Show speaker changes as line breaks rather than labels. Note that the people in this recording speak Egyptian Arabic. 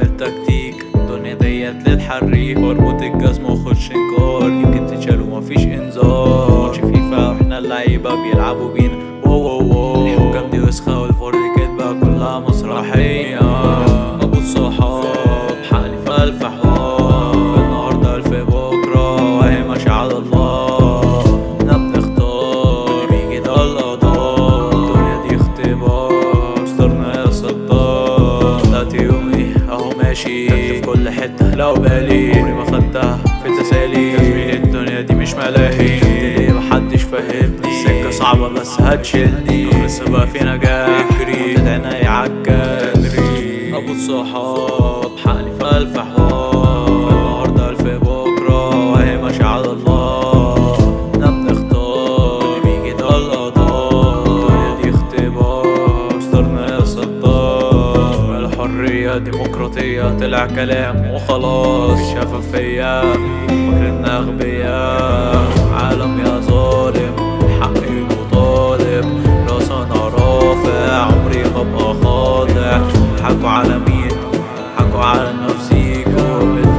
بعمل تكتيك الدنيا ديت للحريق واربط الجزمة واخش انكار يمكن تتشال ومفيش انذار ماتش فيفا واحنا اللعيبة بيلعبوا بينا واو واو واو الحكام دي وسخة والفرد كدبة كلها مسرحية ابو الصحاب حالي في الف حوار في النهاردة الف بكرة وهي ماشية على الله احنا بنختار بيجي ده القضاء الدنيا دي اختبار اخترنا يا ستار طلعت يومي اهو ماشي في كل حتة لو بالي عمري ما خدتها في تسالي يا زميلي الدنيا دي مش ملاهي ليه محدش فاهمني السكة صعبة بس هتشيلني لسه بقى في نجاح اجري عيني عالجري ابو الصحاب حالي في الف حوار في النهارده الف بكره وهي ماشية على الله احنا بنختار اللي بيجي ده القضاء الدنيا دي اختبار اخترنا يا ستار الحرية ديمقراطية طلع كلام وخلاص مفيش شفافية فاكرنا أغبياء عالم يا ظالم حقي مطالب راس أنا رافع عمري ما أبقى خاضع حكوا على مين حكوا على نفسيكم